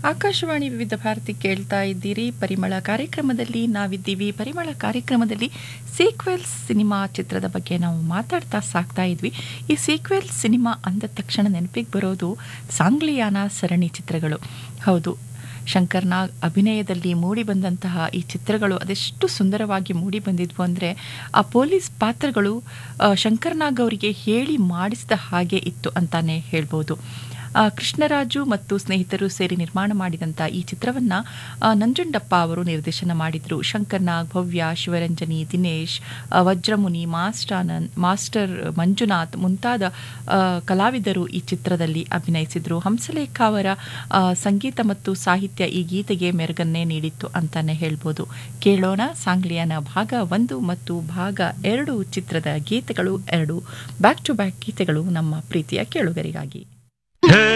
ಆಕಾಶವಾಣಿ ವಿವಿಧ ಭಾರತಿ ಕೇಳ್ತಾ ಇದ್ದೀರಿ ಪರಿಮಳ ಕಾರ್ಯಕ್ರಮದಲ್ಲಿ ನಾವಿದ್ದೀವಿ ಪರಿಮಳ ಕಾರ್ಯಕ್ರಮದಲ್ಲಿ ಸೀಕ್ವೆಲ್ಸ್ ಸಿನಿಮಾ ಚಿತ್ರದ ಬಗ್ಗೆ ನಾವು ಮಾತಾಡ್ತಾ ಸಾಕ್ತಾ ಇದ್ವಿ ಈ ಸೀಕ್ವೆಲ್ಸ್ ಸಿನಿಮಾ ಅಂದ ತಕ್ಷಣ ನೆನಪಿಗೆ ಬರೋದು ಸಾಂಗ್ಲಿಯಾನ ಸರಣಿ ಚಿತ್ರಗಳು ಹೌದು ಶಂಕರ್ನಾಗ್ ಅಭಿನಯದಲ್ಲಿ ಮೂಡಿ ಬಂದಂತಹ ಈ ಚಿತ್ರಗಳು ಅದೆಷ್ಟು ಸುಂದರವಾಗಿ ಮೂಡಿ ಬಂದಿದ್ವು ಅಂದರೆ ಆ ಪೊಲೀಸ್ ಪಾತ್ರಗಳು ಆ, ಶಂಕರ್ನಾಗ್ ಅವರಿಗೆ ಹೇಳಿ ಮಾಡಿಸಿದ ಹಾಗೆ ಇತ್ತು ಅಂತಾನೆ ಹೇಳ್ಬೋದು ಆ, ಕೃಷ್ಣರಾಜು ಮತ್ತು ಸ್ನೇಹಿತರು ಸೇರಿ ನಿರ್ಮಾಣ ಮಾಡಿದಂಥ ಈ ಚಿತ್ರವನ್ನು ನಂಜುಂಡಪ್ಪ ಅವರು ನಿರ್ದೇಶನ ಮಾಡಿದರು ಶಂಕರ್ನಾಗ್ ಭವ್ಯ ಶಿವರಂಜನಿ ದಿನೇಶ್ ಆ, ವಜ್ರಮುನಿ ಮಾಸ್ಟಾನಂದ್ ಮಾಸ್ಟರ್ ಮಂಜುನಾಥ್ ಮುಂತಾದ ಆ, ಕಲಾವಿದರು ಈ ಚಿತ್ರದಲ್ಲಿ ಅಭಿನಯಿಸಿದರು ಹಂಸಲೇಖ ಅವರ ಆ, ಸಂಗೀತ ಮತ್ತು ಸಾಹಿತ್ಯ ಈ ಗೀತೆಗೆ ಮೆರುಗನ್ನೇ ನೀಡಿತ್ತು ಅಂತಾನೆ ಹೇಳ್ಬೋದು ಕೇಳೋಣ ಸಾಂಗ್ಲಿಯಾನ ಭಾಗ ಒಂದು ಮತ್ತು ಭಾಗ ಎರಡು ಚಿತ್ರದ ಗೀತೆಗಳು ಎರಡು ಬ್ಯಾಕ್ ಟು ಬ್ಯಾಕ್ ಗೀತೆಗಳು ನಮ್ಮ ಪ್ರೀತಿಯ ಕೇಳುಗರಿಗಾಗಿ ಹೇ